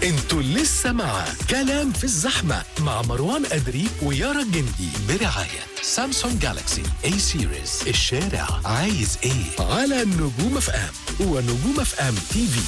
انتوا لسه مع كلام في الزحمة مع مروان أدري ويارا الجندي برعاية سامسونج جالاكسي اي سيريز الشارع عايز ايه على نجوم اف ام ونجوم اف ام تي في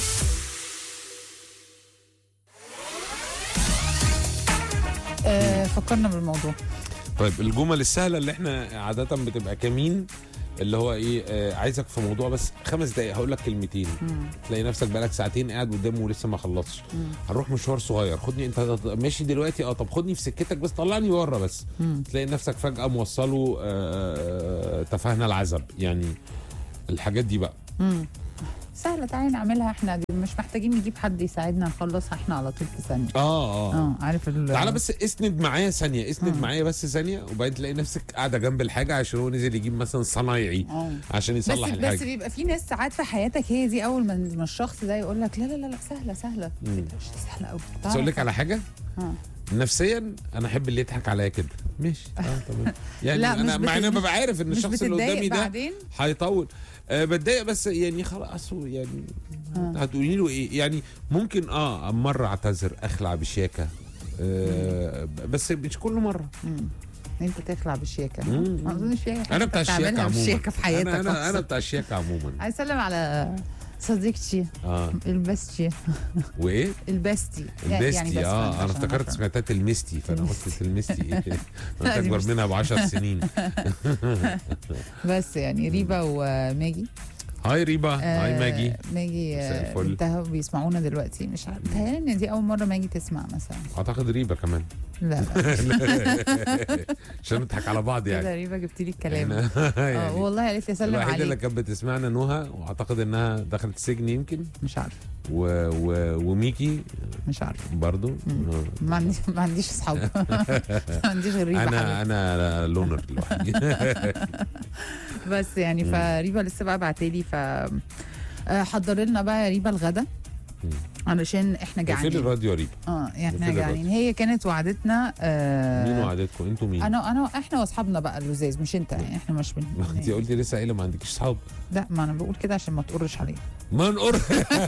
آه فكرنا بالموضوع طيب الجمل السهله اللي احنا عاده بتبقى كمين اللي هو ايه آه عايزك في موضوع بس خمس دقايق هقول لك كلمتين تلاقي نفسك بقالك ساعتين قاعد قدامه ولسه ما خلصتش هنروح مشوار صغير خدني انت ماشي دلوقتي اه طب خدني في سكتك بس طلعني بره بس تلاقي نفسك فجاه موصله آه تفاهنا العزب يعني الحاجات دي بقى سهلة تعالي نعملها احنا دي مش محتاجين نجيب حد يساعدنا نخلصها احنا على طول في ثانية اه اه اه عارف ال تعالى بس اسند معايا ثانيه اسند معايا بس ثانيه وبعدين تلاقي نفسك قاعده جنب الحاجه عشان هو نزل يجيب مثلا صنايعي اه عشان بس يصلح بس الحاجه بيبقى في ناس ساعات في حياتك هي دي اول ما ما الشخص ده يقول لك لا لا لا لا سهله سهله مم. مش سهله قوي بس اقول لك على حاجه آه. نفسيا انا احب اللي يضحك عليا كده ماشي اه تمام يعني لا، مش انا مع ان بت- انا ببقى عارف ان مش الشخص اللي بتتضايق قدامي ده بعدين هيطول أه بتضايق بس يعني خلاص هو يعني آه. هتقولي له ايه يعني ممكن اه مره اعتذر اخلع بشياكه أه بس مش كل مره مم. انت تخلع بالشياكه مم. ما اظنش في اي حاجه انا بتاع الشياكه بتعملها عموما بالشياكه في حياتك انا انا, أنا أصلاً. بتاع الشياكه عموما عايز اسلم على صديقتي اه البستي وايه البستي البيستي بس اه عشان انا افتكرت أفهم. سمعتها المستي فانا قلت المستي ايه لا، انا دي اكبر مش- منها ب 10 سنين بس يعني ريبا وماجي هاي ريبا هاي آه، ماجي ماجي مساء آه، الفل. انتهوا بيسمعونا دلوقتي مش عارف متهيألي ان دي اول مره ماجي تسمع مثلا اعتقد ريبا كمان لا لا عشان نضحك على بعض كده يعني ريبا جبت لي الكلام إحنا- اه يعني والله قالت لي اسلم الوحيده اللي عليك كانت بتسمعنا نهى واعتقد انها دخلت السجن يمكن مش عارف و... و... وميكي مش عارف برضو مم. ما عنديش ما عنديش اصحاب ما عنديش غير ريبا انا حبيبتي. انا لونر لوحدي بس يعني فريبا لسه بقى بعتلي ف آه، حضر لنا بقى يا ريبا الغدا مم. علشان احنا فين جعانين الراديو يا ريبا اه يعني احنا فين جعانين الراديو؟ هي كانت وعدتنا آه مين وعدتكم انتوا مين انا انا احنا واصحابنا بقى اللزاز مش انت يعني احنا مش بن... ما انت قلتي لسه قايله ما عندكيش صحاب لا ما انا بقول كده عشان ما تقرش عليا ما نقر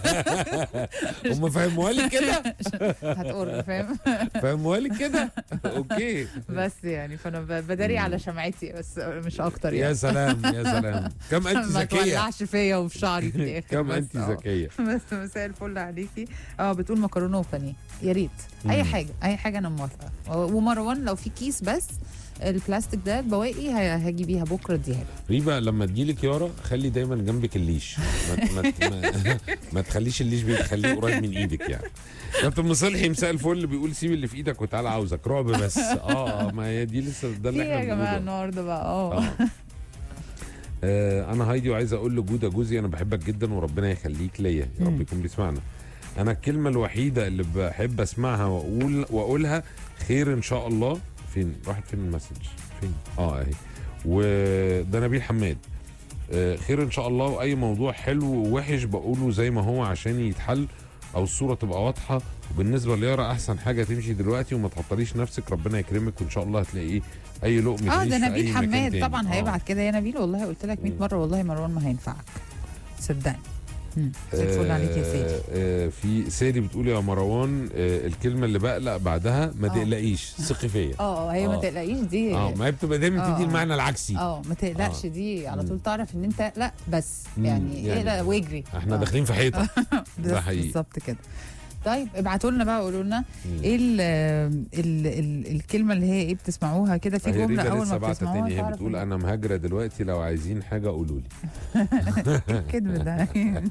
هم فهموها لي كده هتقر فاهم فهموها لي كده اوكي بس يعني فانا ب- بداري على شمعتي بس مش اكتر يا يعني سلام يا سلام كم انت ما ذكيه تولعش فيا وفي شعري في الاخر كم بس انت اه. ذكيه بس مساء الفل عليكي اه بتقول مكرونه وبانيه يا ريت اي مم. حاجه اي حاجه انا موافقه و- ومروان لو في كيس بس البلاستيك ده البواقي ه- هاجي بيها بكره اديها له ريبا لما تجيلك يارا خلي دايما جنبك الليش ما, ما, ما, ما تخليش الليش بيتخليه قريب من ايدك يعني كابتن مصلحي مساء الفل بيقول سيب اللي في ايدك وتعالى عاوزك رعب بس اه ما هي دي لسه ده في اللي إيه احنا يا جماعه بنقوله النهارده بقى اه آه. آه انا هايدي وعايز اقول لجوده جوزي انا بحبك جدا وربنا يخليك ليا يا رب مم. يكون بيسمعنا انا الكلمه الوحيده اللي بحب اسمعها واقول واقولها خير ان شاء الله فين راحت فين المسج فين اه اهي وده نبيل حماد آه خير ان شاء الله واي موضوع حلو ووحش بقوله زي ما هو عشان يتحل او الصوره تبقى واضحه وبالنسبه ليارا احسن حاجه تمشي دلوقتي وما تعطليش نفسك ربنا يكرمك وان شاء الله هتلاقيه اي لقمه اه عيش ده في نبيل أي مكان حماد تاني. طبعا آه. هيبعت كده يا نبيل والله قلت لك 100 مم. مره والله مروان ما هينفعك صدقني مم. زي الفل عليك يا سيدي آه، آه، في سيري بتقول يا مروان آه، الكلمه اللي بقلق بعدها ما آه. تقلقيش ثقي فيا اه هي ما آه. تقلقيش دي اه ما هي بتبقى دايما آه. تدي المعنى العكسي اه ما تقلقش آه. دي على مم. طول تعرف ان انت لا بس مم. يعني, يعني اقلق واجري احنا آه. داخلين في حيطه بس حقيقي. بالظبط كده طيب ابعتوا لنا بقى وقولوا لنا مم. ايه ال ال ال الكلمه اللي هي ايه بتسمعوها كده في هي جمله ريبا اول لسه ما بعتة بتسمعوها تاني هي تعرف بتقول إن- انا مهاجره دلوقتي لو عايزين حاجه قولوا لي الكذب ده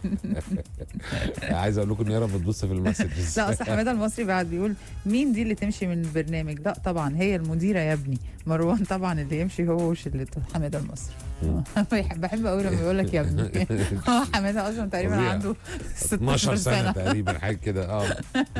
عايز اقول لكم ان يارا بتبص في المسجز لا اصل حماده المصري بعد بيقول مين دي اللي تمشي من البرنامج لا طبعا هي المديره يا ابني مروان طبعا اللي يمشي هو وشلته حماده المصري مم. بحب بحب قوي لما يقول لك يا ابني هو حماده اصلا تقريبا فظيع. عنده 12 16 سنه سنه تقريبا حاجه كده اه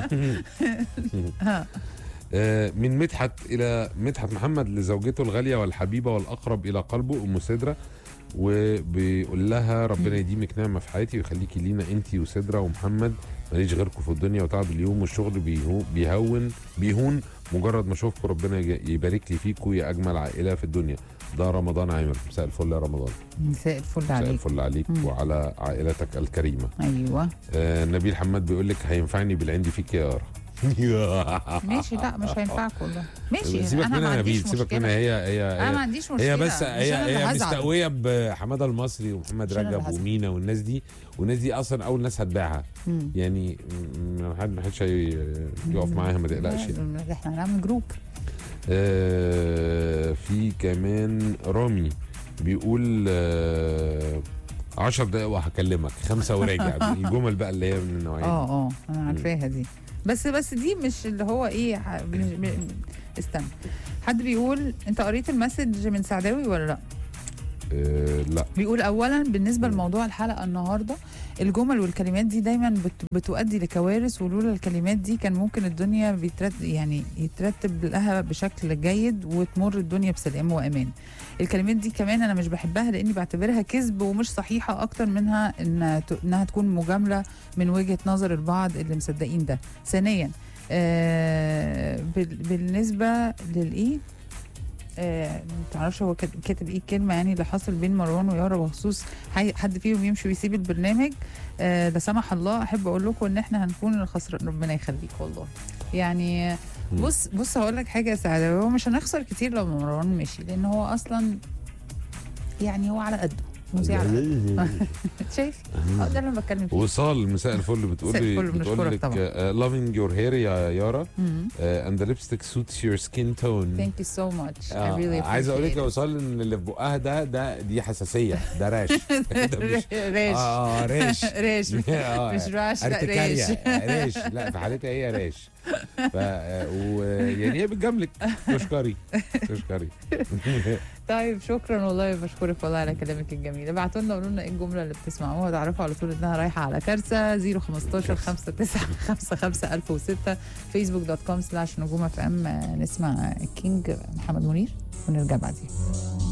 ها. آه، من مدحت الى مدحت محمد لزوجته الغاليه والحبيبه والاقرب الى قلبه ام سدره وبيقول لها ربنا يديمك نعمه في حياتي ويخليكي لينا انت وسدره ومحمد ماليش غيركم في الدنيا وتعب اليوم والشغل بيهو بيهون بيهون مجرد ما اشوفكم ربنا يج- يبارك لي فيكم يا اجمل عائله في الدنيا ده رمضان عامر مساء الفل يا رمضان مساء الفل مساء عليك الفل عليك مم. وعلى عائلتك الكريمه ايوه آه نبيل حماد بيقول لك هينفعني بالعندي فيك يا يارا ماشي لا مش هينفعك والله ماشي سيبك انا ما منها يا عنديش نبيل سيبك مشكله منها هي هي, انا ما هي عنديش مشكله هي بس مش هي أنا اللي هي هزعل. مستقويه بحماده المصري ومحمد مش أنا اللي رجب هزعل. ومينا والناس دي والناس دي اصلا اول ناس هتبيعها مم. يعني م- ما حد ما حدش هي- يقف معاها ما تقلقش يعني. لا، احنا هنعمل جروب آه في كمان رامي بيقول آه 10 دقايق وهكلمك خمسه وراجع الجمل بقى اللي هي من النوعيه دي. اه اه انا عارفاها دي بس بس دي مش اللي هو ايه ح- مش- م- استنى حد بيقول انت قريت المسج من سعداوي ولا لا آه لا بيقول اولا بالنسبه مم. لموضوع الحلقه النهارده الجمل والكلمات دي دايما بت- بتؤدي لكوارث ولولا الكلمات دي كان ممكن الدنيا بيترتب يعني يترتب لها بشكل جيد وتمر الدنيا بسلام وامان الكلمات دي كمان انا مش بحبها لاني بعتبرها كذب ومش صحيحه اكتر منها إن ت- انها تكون مجامله من وجهه نظر البعض اللي مصدقين ده ثانيا آه بال- بالنسبه للايه آه، متعرفش هو كات- كاتب ايه الكلمه يعني اللي حصل بين مروان ويارا بخصوص حي- حد فيهم يمشي ويسيب البرنامج آه، لا سمح الله احب اقول لكم ان احنا هنكون الخسران ربنا يخليك والله يعني مم. بص بص هقول لك حاجه يا سعاده هو مش هنخسر كتير لو مروان مشي لان هو اصلا يعني هو على قده مذيع على قده شايف هو ده اللي انا بتكلم فيه وصال مساء الفل بتقول مساء لي الفل، بنشكرك بتقول لك طبعا. لافينج يور هير يا يارا مم. اند ذا ليبستيك سوتس يور سكين تون Thank you so much. I really عايز اقول لك يا appreciate it. وصال ان اللي في بقها ده ده دي حساسيه ده راش ده مش ريش اه ريش ريش آه، مش راش لا ارتكاريا ريش ريش لا في حالتها هي ريش ف ويعني هي بتجاملك تشكري تشكري طيب شكرا والله بشكرك والله على كلامك الجميل ابعتوا لنا قولوا لنا ايه الجمله اللي بتسمعوها تعرفوا على طول انها رايحه على كارثه 015 59 55 1006 فيسبوك دوت كوم سلاش نجوم اف ام نسمع كينج محمد منير ونرجع بعدين